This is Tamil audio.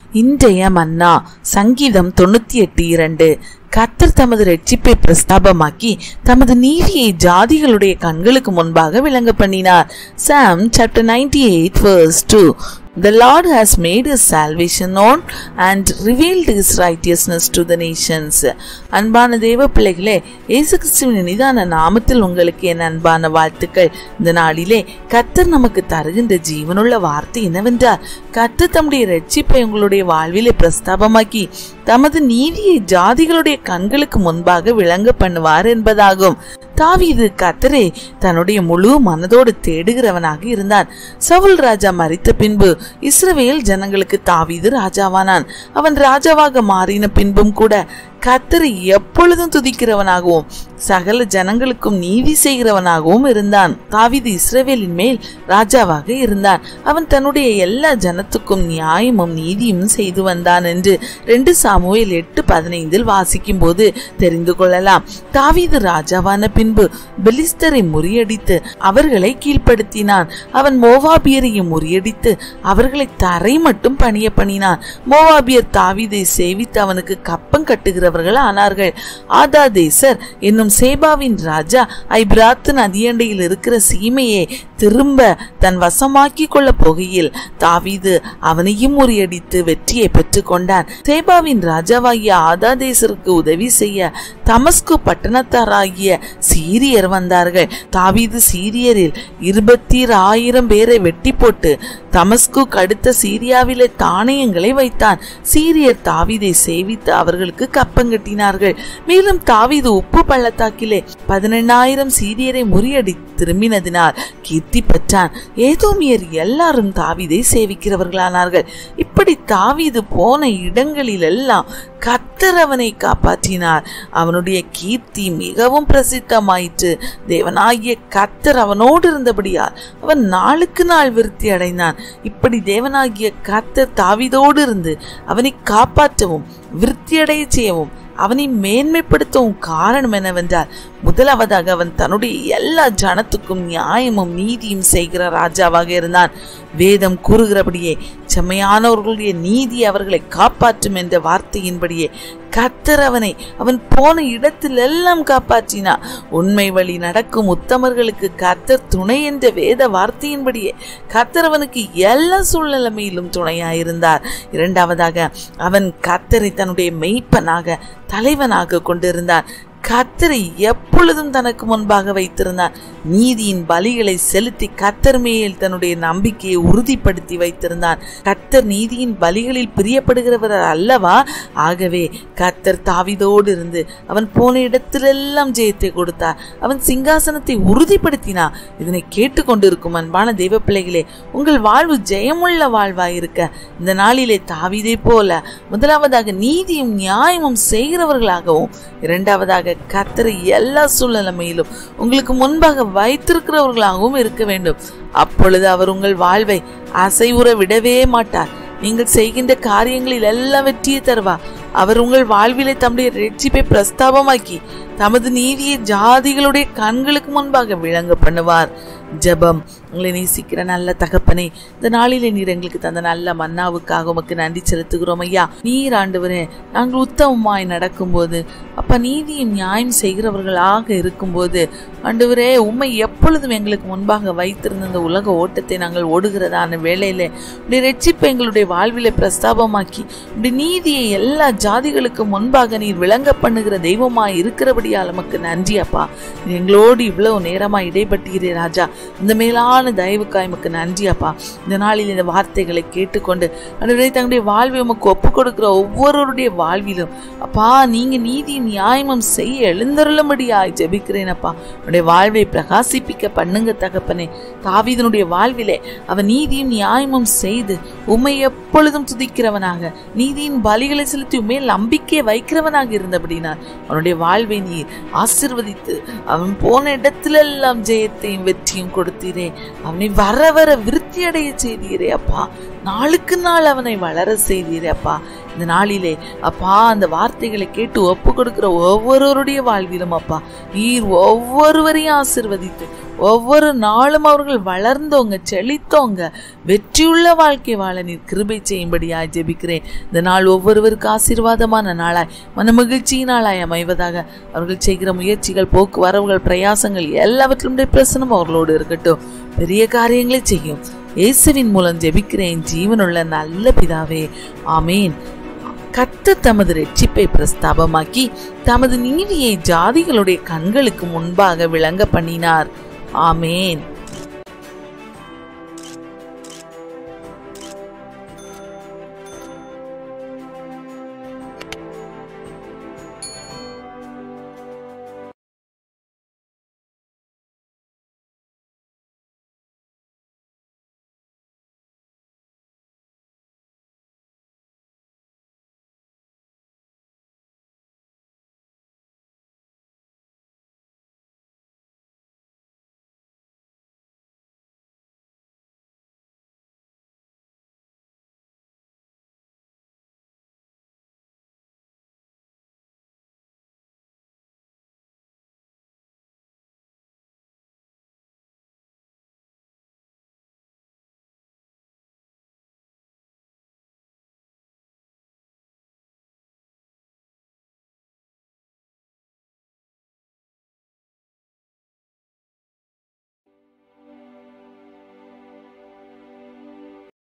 இன்றைய மன்னா சங்கீதம் தொண்ணூத்தி எட்டு இரண்டு கர்த்தர் தமது ரட்சிப்பை பிரஸ்தாபமாக்கி தமது நீதியை ஜாதிகளுடைய கண்களுக்கு முன்பாக விளங்க பண்ணினார் Psalm chapter ninety eight verse two The Lord has made his salvation known and revealed his righteousness to the nations. அன்பான தேவ பிள்ளைகளே இயேசு கிறிஸ்துவின் நிதான நாமத்தில் உங்களுக்கு என் அன்பான வாழ்த்துக்கள் இந்த நாளிலே கர்த்தர் நமக்கு தருகின்ற ஜீவனுள்ள வார்த்தை என்னவென்றால் கர்த்தர் தம்முடைய ரட்சிப்பை உங்களுடைய வாழ்விலே பிரஸ்தாபமாக்கி தமது நீதியை ஜாதிகளுடைய கண்களுக்கு முன்பாக விளங்க பண்ணுவார் என்பதாகும் தாவீது கத்தரே தன்னுடைய முழு மனதோடு தேடுகிறவனாக இருந்தான் சவுல் ராஜா மறித்த பின்பு இஸ்ரவேல் ஜனங்களுக்கு தாவீது ராஜாவானான் அவன் ராஜாவாக மாறின பின்பும் கூட கத்தரை எப்பொழுதும் துதிக்கிறவனாகவும் சகல ஜனங்களுக்கும் நீதி செய்கிறவனாகவும் இருந்தான் தாவீது இஸ்ரவேலின் மேல் ராஜாவாக இருந்தான் அவன் தன்னுடைய எல்லா ஜனத்துக்கும் நியாயமும் நீதியும் செய்து வந்தான் என்று ரெண்டு சாமுவேல் எட்டு பதினைந்தில் வாசிக்கும் போது தெரிந்து கொள்ளலாம் தாவீது ராஜாவான பின்பு பெலிஸ்தரை முறியடித்து அவர்களை கீழ்ப்படுத்தினான் அவன் மோவாபியரையும் முறியடித்து அவர்களை தரை மட்டும் பணிய பண்ணினான் மோவாபியர் தாவீதை சேவித்து அவனுக்கு கப்பம் கட்டுகிறவர்கள் ஆனார்கள் ஆதாதேசர் என்னும் சேபாவின் ராஜா ஐபிராத்து நதியண்டையில் இருக்கிற சீமையை திரும்ப தன் வசமாக்கி கொள்ள போகையில் தாவீது அவனையும் முறியடித்து வெற்றியை பெற்றுக்கொண்டான் சேபாவின் ராஜாவாகிய ஆதாதேசருக்கு உதவி செய்ய தமஸ்கு பட்டணத்தாராகிய சீரியர் வந்தார்கள் தாவீது சீரியரில் இருபத்தி ஆயிரம் பேரை வெட்டி போட்டு தமஸ்கு அடுத்த சீரியாவிலே தானியங்களை வைத்தான் சீரியர் தாவீதை சேவித்து அவர்களுக்கு கப்பங்கட்டினார்கள் மேலும் தாவீது உப்பு பள்ளத்தாக்கிலே பதினெண்ணாயிரம் சீரியரை முறியடி திரும்பினதினால் கீர்த்தி பெற்றான் ஏதோமியர் எல்லாரும் தாவீதை சேவிக்கிறவர்களானார்கள் இப்படி தாவீது போன இடங்களில் எல்லாம் கத்தர் அவனை காப்பாற்றினார் அவனுடைய கீர்த்தி மிகவும் பிரசித்தமாயிற்று தேவனாகிய கத்தர் அவனோடு இருந்தபடியால் அவன் நாளுக்கு நாள் விருத்தி அடைந்தான் இப்படி தேவனாகிய கத்தர் தாவிதோடு இருந்து அவனை காப்பாற்றவும் விருத்தியடைய செய்யவும் அவனை மேன்மைப்படுத்தவும் காரணம் என்னவென்றால் முதலாவதாக அவன் தன்னுடைய எல்லா ஜனத்துக்கும் நியாயமும் நீதியும் செய்கிற ராஜாவாக இருந்தான் வேதம் கூறுகிறபடியே செம்மையானவர்களுடைய நீதி அவர்களை காப்பாற்றும் என்ற வார்த்தையின்படியே கத்தர் அவனை அவன் போன இடத்தில் எல்லாம் காப்பாற்றினார் உண்மை வழி நடக்கும் உத்தமர்களுக்கு கத்தர் துணை என்ற வேத வார்த்தையின்படியே கத்தர் அவனுக்கு எல்லா சூழ்நிலைமையிலும் துணையாயிருந்தார் இரண்டாவதாக அவன் கத்தரை தன்னுடைய மெய்ப்பனாக தலைவனாக கொண்டிருந்தான் கத்தரை எப்பொழுதும் தனக்கு முன்பாக வைத்திருந்தார் நீதியின் பலிகளை செலுத்தி கத்தர் மேல் தன்னுடைய நம்பிக்கையை உறுதிப்படுத்தி வைத்திருந்தான் கத்தர் நீதியின் பலிகளில் பிரியப்படுகிறவர் அல்லவா ஆகவே கத்தர் தாவிதோடு இருந்து அவன் போன இடத்திலெல்லாம் ஜெயத்தை கொடுத்தார் அவன் சிங்காசனத்தை உறுதிப்படுத்தினார் இதனை கேட்டுக்கொண்டிருக்கும் அன்பான தெய்வ பிள்ளைகளே உங்கள் வாழ்வு ஜெயமுள்ள வாழ்வாயிருக்க இந்த நாளிலே தாவிதை போல முதலாவதாக நீதியும் நியாயமும் செய்கிறவர்களாகவும் இரண்டாவதாக கத்தரை எல்லா சூழ்நிலைமையிலும் உங்களுக்கு முன்பாக வைத்திருக்கிறவர்களாகவும் இருக்க வேண்டும் அப்பொழுது அவர் உங்கள் வாழ்வை அசைவுற விடவே மாட்டார் நீங்கள் செய்கின்ற காரியங்களில் எல்லா வெற்றியை தருவார் அவர் உங்கள் வாழ்விலே தம்முடைய ரட்சிப்பை பிரஸ்தாபமாக்கி தமது நீதியை ஜாதிகளுடைய கண்களுக்கு முன்பாக விளங்க பண்ணுவார் ஜெபம் உங்களை நேசிக்கிற நல்ல தகப்பனே இந்த நாளிலே நீர் எங்களுக்கு தந்த நல்ல மன்னாவுக்காக உமக்கு நன்றி செலுத்துகிறோம் ஐயா நீர் ஆண்டவரே நாங்கள் உத்தமமாய் நடக்கும்போது அப்ப நீதியும் நியாயம் செய்கிறவர்களாக இருக்கும்போது ஆண்டவரே உண்மை எப்பொழுதும் எங்களுக்கு முன்பாக வைத்திருந்த இந்த உலக ஓட்டத்தை நாங்கள் ஓடுகிறதான வேளையில உடைய ரட்சிப்பை எங்களுடைய வாழ்விலே பிரஸ்தாபமாக்கி உடைய நீதியை எல்லா ஜாதிகளுக்கு முன்பாக நீர் விளங்க பண்ணுகிற தெய்வமாய் இருக்கிறபடியால் நமக்கு நன்றி அப்பா நீர் எங்களோடு இவ்வளவு நேரமா இடைப்பட்டீரே ராஜா இந்த மேலான தயவுக்காய் உமக்கு நன்றி அப்பா இந்த நாளில் இந்த வார்த்தைகளை கேட்டுக்கொண்டு அன்றைய தங்களுடைய வாழ்வை உமக்கு ஒப்பு கொடுக்கிற ஒவ்வொருவருடைய வாழ்விலும் அப்பா நீங்க நீதி நியாயமும் செய்ய எழுந்தருளும்படியாய் ஜெபிக்கிறேன் அப்பா உன்னுடைய வாழ்வை பிரகாசிப்பிக்க பண்ணுங்க தகப்பனே தாவீதனுடைய வாழ்விலே அவன் நீதியும் நியாயமும் செய்து உம்மை எப்பொழுதும் துதிக்கிறவனாக நீதியின் பலிகளை செலுத்தி உண்மையில் நம்பிக்கை வைக்கிறவனாக இருந்தபடினார் அவனுடைய வாழ்வை நீர் ஆசிர்வதித்து அவன் போன இடத்திலெல்லாம் ஜெயத்தையும் வெற்றியும் கொடுத்தீரே அவனை வர வர விருத்தி அடைய செய்தீரே அப்பா நாளுக்கு நாள் அவனை வளர செய்தீரே அப்பா இந்த நாளிலே அப்பா அந்த வார்த்தைகளை கேட்டு ஒப்பு கொடுக்கிற ஒவ்வொருவருடைய வாழ்விலும் அப்பா நீர் ஒவ்வொருவரையும் ஆசிர்வதித்து ஒவ்வொரு நாளும் அவர்கள் வளர்ந்தோங்க செழித்தோங்க வெற்றியுள்ள வாழ்க்கை வாழ நீர் கிருபை செய்யும்படியாய் ஜெபிக்கிறேன் இந்த நாள் ஒவ்வொருவருக்கு ஆசீர்வாதமான நாளாய் மன மகிழ்ச்சி நாளாய் அமைவதாக அவர்கள் செய்கிற முயற்சிகள் போக்குவரவுகள் பிரயாசங்கள் எல்லாவற்றிலும் உம்முடைய பிரசனம் அவர்களோடு இருக்கட்டும் பெரிய காரியங்களை செய்யும் இயேசுவின் மூலம் ஜெபிக்கிறேன் ஜீவனுள்ள நல்ல பிதாவே ஆமேன் கர்த்தர் தமது ரட்சிப்பை பிரஸ்தாபமாக்கி தமது நீதியை ஜாதிகளுடைய கண்களுக்கு முன்பாக விளங்க பண்ணினார் ஆமேன்